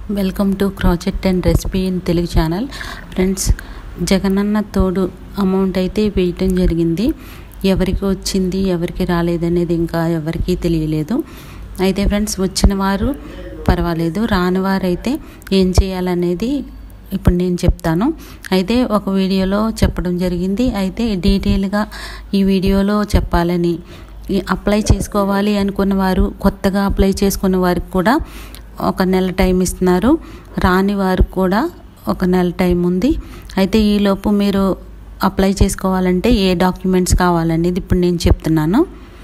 welcome to crochet and recipe in Telugu channel friends Jagananna Thodu amount అయితే వేయటం జరిగింది ఎవరికి వచ్చింది ఎవరికి రాలేదనేది ఇంకా ఎవరికీ తెలియలేదు అయితే ఫ్రెండ్స్ వచ్చిన వారు పర్వాలేదు రాని వారైతే ఏం చేయాలనేది ఇప్పుడు నేను చెప్తాను అయితే ఒక వీడియోలో చెప్పడం జరిగింది అయితే డీటెయిల్గా ఈ వీడియోలో చెప్పాలని ఈ అప్లై చేసుకోవాలి అనుకున్న వారు కొత్తగా అప్లై చేసుకున్న వారికి కూడా ఒక నెల టైం ఇస్తున్నారు రాని వారికి కూడా ఒక నెల టైం ఉంది అయితే ఈలోపు మీరు అప్లై చేసుకోవాలంటే ఏ డాక్యుమెంట్స్ కావాలనేది ఇప్పుడు నేను చెప్తున్నాను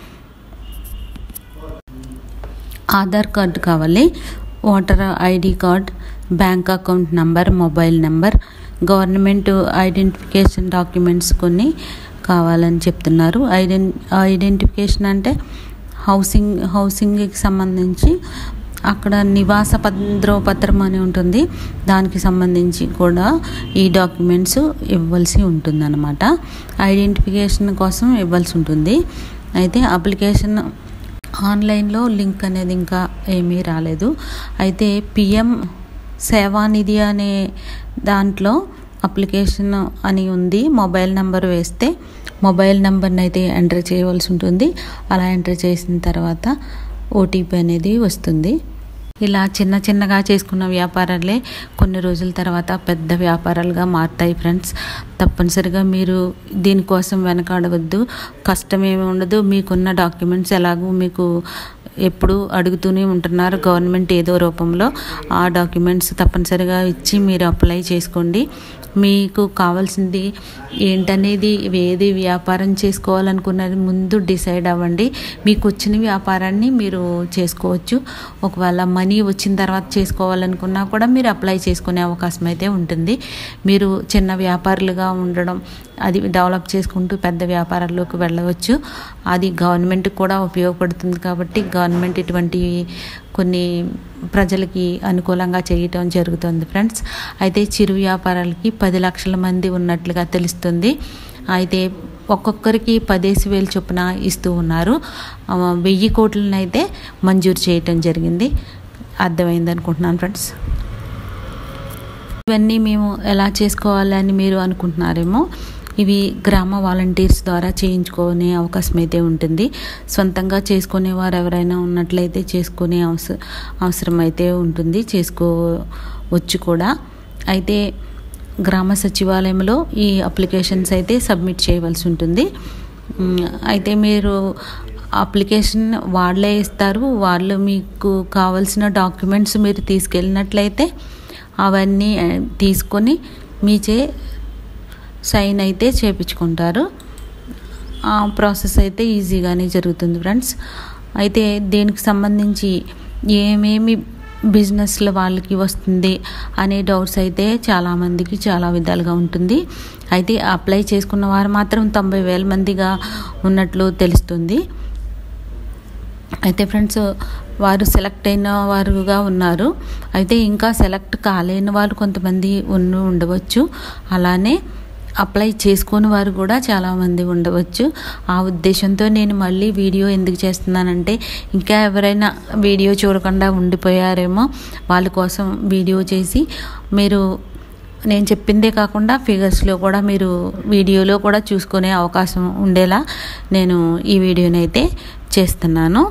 ఆధార్ కార్డు కావాలి voter ID card bank account number mobile number government identification documents కొన్ని కావాలని చెప్తున్నారు ఐడెన్ ఐడెంటిఫికేషన్ అంటే హౌసింగ్ హౌసింగ్కి సంబంధించి అక్కడ నివాస ధ్రువపత్రం అని ఉంటుంది దానికి సంబంధించి కూడా ఈ డాక్యుమెంట్స్ ఇవ్వాల్సి ఉంటుందన్నమాట ఐడెంటిఫికేషన్ కోసం ఇవ్వాల్సి ఉంటుంది అయితే అప్లికేషన్ ఆన్లైన్లో లింక్ అనేది ఇంకా ఏమీ రాలేదు అయితే పిఎం సేవానిధి అనే దాంట్లో అప్లికేషన్ అని ఉంది మొబైల్ నెంబర్ వేస్తే మొబైల్ నెంబర్ని అయితే ఎంటర్ చేయవలసి ఉంటుంది అలా ఎంటర్ చేసిన తర్వాత ఓటీపీ అనేది వస్తుంది ఇలా చిన్న చిన్నగా చేసుకున్న వ్యాపారాలే కొన్ని రోజుల తర్వాత పెద్ద వ్యాపారాలుగా మారుతాయి ఫ్రెండ్స్ తప్పనిసరిగా మీరు దీనికోసం వెనకాడవద్దు కష్టమేమి ఉండదు మీకున్న డాక్యుమెంట్స్ ఎలాగో మీకు ఎప్పుడు అడుగుతూనే ఉంటున్నారు గవర్నమెంట్ ఏదో రూపంలో ఆ డాక్యుమెంట్స్ తప్పనిసరిగా ఇచ్చి మీరు అప్లై చేసుకోండి మీకు కావాల్సింది ఏంటనేది ఏది వ్యాపారం చేసుకోవాలనుకున్నది ముందు డిసైడ్ అవ్వండి మీకు వచ్చిన వ్యాపారాన్ని మీరు చేసుకోవచ్చు ఒకవేళ మనీ వచ్చిన తర్వాత చేసుకోవాలనుకున్నా కూడా మీరు అప్లై చేసుకునే అవకాశం అయితే ఉంటుంది మీరు చిన్న వ్యాపారులుగా ఉండడం అది డెవలప్ చేసుకుంటూ పెద్ద వ్యాపారాల్లోకి వెళ్ళవచ్చు అది గవర్నమెంట్ కూడా ఉపయోగపడుతుంది కాబట్టి గవర్నమెంట్ ఇటువంటి కొన్ని ప్రజలకి అనుకూలంగా చేయటం జరుగుతుంది ఫ్రెండ్స్ అయితే చిరు వ్యాపారాలకి పది లక్షల మంది ఉన్నట్లుగా తెలుస్తుంది అయితే ఒక్కొక్కరికి పదేసి వేలు చొప్పున ఇస్తూ ఉన్నారు వెయ్యి కోట్లను అయితే మంజూరు చేయటం జరిగింది అర్థమైంది అనుకుంటున్నాను ఫ్రెండ్స్ ఇవన్నీ మేము ఎలా చేసుకోవాలని మీరు అనుకుంటున్నారేమో ఇవి గ్రామ వాలంటీర్స్ ద్వారా చేయించుకునే అవకాశం అయితే ఉంటుంది సొంతంగా చేసుకునే వారు ఎవరైనా ఉన్నట్లయితే చేసుకునే అవసరం అవసరం అయితే ఉంటుంది చేసుకోవచ్చు కూడా అయితే గ్రామ సచివాలయంలో ఈ అప్లికేషన్స్ అయితే సబ్మిట్ చేయవలసి ఉంటుంది అయితే మీరు అప్లికేషన్ వాళ్ళే ఇస్తారు వాళ్ళు మీకు కావాల్సిన డాక్యుమెంట్స్ మీరు తీసుకెళ్ళినట్లయితే అవన్నీ తీసుకొని మీచే సైన్ అయితే చేపించుకుంటారు ఆ ప్రాసెస్ అయితే ఈజీగానే జరుగుతుంది ఫ్రెండ్స్ అయితే దీనికి సంబంధించి ఏమేమి బిజినెస్ల వాళ్ళకి వస్తుంది అనే డౌట్స్ అయితే చాలామందికి చాలా విధాలుగా ఉంటుంది అయితే అప్లై చేసుకున్న వారు మాత్రం తొంభై వేల మందిగా ఉన్నట్లు తెలుస్తుంది అయితే ఫ్రెండ్స్ వారు సెలెక్ట్ అయిన వారుగా ఉన్నారు అయితే ఇంకా సెలెక్ట్ కాలేని వాళ్ళు కొంతమంది ఉన్న ఉండవచ్చు అలానే అప్లై చేసుకుని వారు కూడా చాలామంది ఉండవచ్చు ఆ ఉద్దేశంతో నేను మళ్ళీ వీడియో ఎందుకు చేస్తున్నానంటే ఇంకా ఎవరైనా వీడియో చూడకుండా ఉండిపోయారేమో వాళ్ళ కోసం వీడియో చేసి మీరు నేను చెప్పిందే కాకుండా ఫిగర్స్లో కూడా మీరు వీడియోలో కూడా చూసుకునే అవకాశం ఉండేలా నేను ఈ వీడియోని అయితే చేస్తున్నాను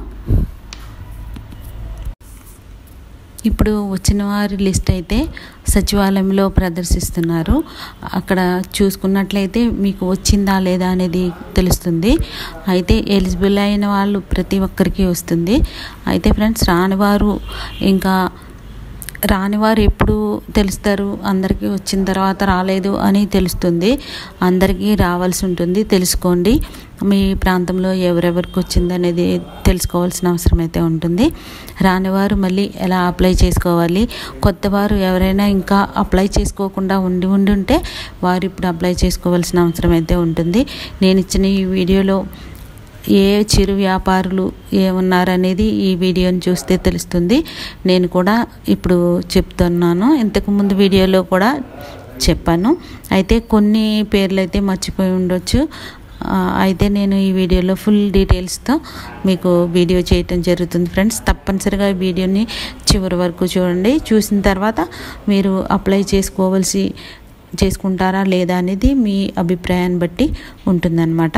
ఇప్పుడు వచ్చిన వారి లిస్ట్ అయితే సచివాలయంలో ప్రదర్శిస్తున్నారు అక్కడ చూసుకున్నట్లయితే మీకు వచ్చిందా లేదా అనేది తెలుస్తుంది అయితే ఎలిజిబుల్ అయిన వాళ్ళు ప్రతి ఒక్కరికి వస్తుంది అయితే ఫ్రెండ్స్ రానివారు ఇంకా రానివారు ఎప్పుడు తెలుస్తారు అందరికీ వచ్చిన తర్వాత రాలేదు అని తెలుస్తుంది అందరికీ రావాల్సి ఉంటుంది తెలుసుకోండి మీ ప్రాంతంలో ఎవరెవరికి వచ్చింది అనేది తెలుసుకోవాల్సిన అవసరం అయితే ఉంటుంది రానివారు మళ్ళీ ఎలా అప్లై చేసుకోవాలి కొత్తవారు ఎవరైనా ఇంకా అప్లై చేసుకోకుండా ఉండి ఉండి ఉంటే వారు ఇప్పుడు అప్లై చేసుకోవాల్సిన అవసరం అయితే ఉంటుంది నేను ఇచ్చిన ఈ వీడియోలో ఏ చిరు వ్యాపారులు ఏమున్నారనేది ఈ వీడియోని చూస్తే తెలుస్తుంది నేను కూడా ఇప్పుడు చెప్తున్నాను ఇంతకుముందు వీడియోలో కూడా చెప్పాను అయితే కొన్ని పేర్లు అయితే మర్చిపోయి ఉండొచ్చు ఆ, అయితే నేను ఈ వీడియోలో ఫుల్ డీటెయిల్స్తో మీకు వీడియో చేయటం జరుగుతుంది ఫ్రెండ్స్ తప్పనిసరిగా ఈ వీడియోని చివరి వరకు చూడండి చూసిన తర్వాత మీరు అప్లై చేసుకోవాల్సి చేసుకుంటారా లేదా అనేది మీ అభిప్రాయాన్ని బట్టి ఉంటుందన్నమాట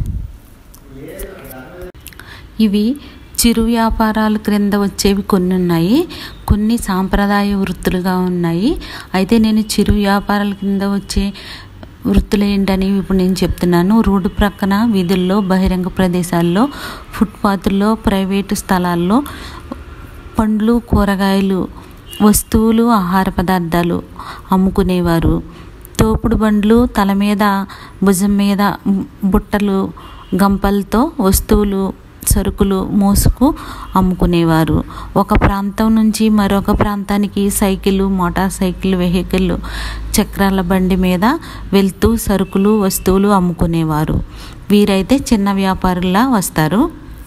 ఇవి చిరు వ్యాపారాల క్రింద వచ్చేవి కొన్ని ఉన్నాయి కొన్ని సాంప్రదాయ వృత్తులుగా ఉన్నాయి అయితే నేను చిరు వ్యాపారాల కింద వచ్చే వృత్తులు ఏంటని ఇప్పుడు నేను చెప్తున్నాను రోడ్డు ప్రక్కన వీధుల్లో బహిరంగ ప్రదేశాల్లో ఫుట్పాత్ల్లో ప్రైవేటు స్థలాల్లో పండ్లు కూరగాయలు వస్తువులు ఆహార పదార్థాలు అమ్ముకునేవారు తోపుడు బండ్లు తల మీద భుజం మీద బుట్టలు గంపలతో వస్తువులు సరుకులు మోసుకు అమ్ముకునేవారు ఒక ప్రాంతం నుంచి మరొక ప్రాంతానికి సైకిల్ మోటార్ సైకిల్ వెహికల్ చక్రాల బండి మీద వెళ్తూ సరుకులు వస్తువులు అమ్ముకునేవారు వీరైతే చిన్న వ్యాపారులా వస్తారు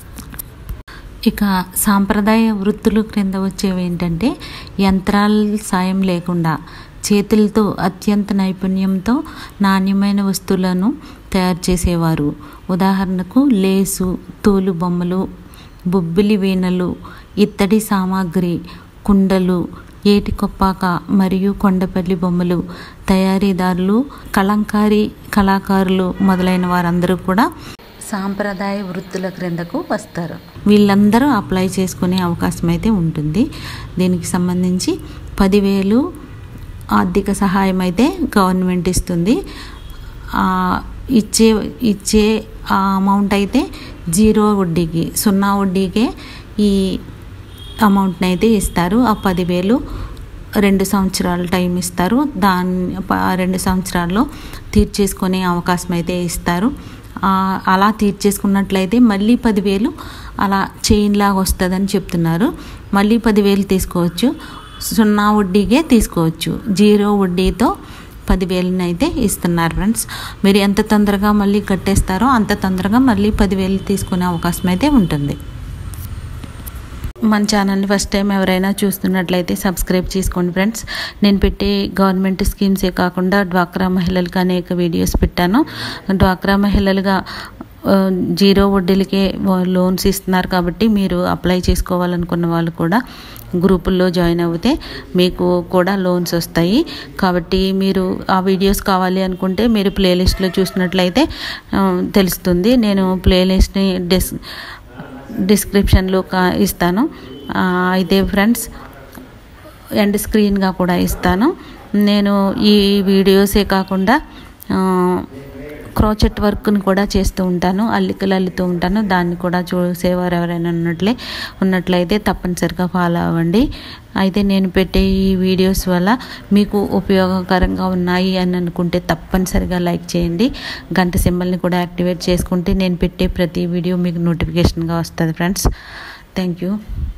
ఇక సాంప్రదాయ వృత్తులు క్రింద వచ్చేవి ఏంటంటే యంత్రాల సాయం లేకుండా చేతులతో అత్యంత నైపుణ్యంతో నాణ్యమైన వస్తువులను తయారు చేసేవారు ఉదాహరణకు లేసు తోలు బొమ్మలు బొబ్బిలి వీణలు ఇత్తడి సామాగ్రి కుండలు ఏటి కొప్పాక మరియు కొండపల్లి బొమ్మలు తయారీదారులు కలంకారీ కళాకారులు మొదలైన వారందరూ కూడా సాంప్రదాయ వృత్తుల క్రిందకు వస్తారు వీళ్ళందరూ అప్లై చేసుకునే అవకాశం అయితే ఉంటుంది దీనికి సంబంధించి పదివేలు ఆర్థిక సహాయం అయితే గవర్నమెంట్ ఇస్తుంది ఆ, ఇచ్చే ఇచ్చే ఆ అమౌంట్ అయితే జీరో వడ్డీకి సున్నా వడ్డీకే ఈ అమౌంట్ని అయితే ఇస్తారు ఆ పదివేలు రెండు సంవత్సరాల టైం ఇస్తారు దాన్ని ప- ఆ రెండు సంవత్సరాల్లో తీర్చేసుకునే అవకాశం అయితే ఇస్తారు ఆ, అలా తీర్చేసుకున్నట్లయితే మళ్ళీ పదివేలు అలా చైన్ లాగా వస్తుందని చెప్తున్నారు మళ్ళీ పదివేలు తీసుకోవచ్చు సున్నా వడ్డీకే తీసుకోవచ్చు జీరో వడ్డీతో పదివేలను అయితే ఇస్తున్నారు ఫ్రెండ్స్ మీరు ఎంత తొందరగా మళ్ళీ కట్టేస్తారో అంత తొందరగా మళ్ళీ పదివేలు తీసుకునే అవకాశం అయితే ఉంటుంది మన ఛానల్ని ఫస్ట్ టైం ఎవరైనా చూస్తున్నట్లయితే సబ్స్క్రైబ్ చేసుకోండి ఫ్రెండ్స్ నేను పెట్టే గవర్నమెంట్ స్కీమ్సే కాకుండా డ్వాక్రా మహిళలకు అనేక వీడియోస్ పెట్టాను డ్వాక్రా మహిళలుగా ఆ, జీరో వడ్డీలకే లోన్స్ ఇస్తున్నారు కాబట్టి మీరు అప్లై చేసుకోవాలనుకున్న వాళ్ళు కూడా గ్రూపుల్లో జాయిన్ అవుతే మీకు కూడా లోన్స్ వస్తాయి కాబట్టి మీరు ఆ వీడియోస్ కావాలి అనుకుంటే మీరు ప్లేలిస్ట్లో చూసినట్లయితే ఆ, తెలుస్తుంది నేను ప్లేలిస్ట్ని డిస్ డిస్క్రిప్షన్లో కా- ఇస్తాను ఆ, అయితే ఫ్రెండ్స్ ఎండ్ స్క్రీన్గా కూడా ఇస్తాను నేను ఈ వీడియోసే కాకుండా ఆ, క్రోచెట్ వర్క్ని కూడా చేస్తూ ఉంటాను అల్లికలు అల్లుతూ ఉంటాను దాన్ని కూడా చూసేవారు ఎవరైనా ఉన్నట్లే ఉన్నట్లయితే తప్పనిసరిగా ఫాలో అవ్వండి అయితే నేను పెట్టే ఈ వీడియోస్ వల్ల మీకు ఉపయోగకరంగా ఉన్నాయి అని అనుకుంటే తప్పనిసరిగా లైక్ చేయండి గంట సింబల్ని కూడా యాక్టివేట్ చేసుకుంటే నేను పెట్టే ప్రతి వీడియో మీకు నోటిఫికేషన్గా వస్తుంది ఫ్రెండ్స్ థ్యాంక్ యూ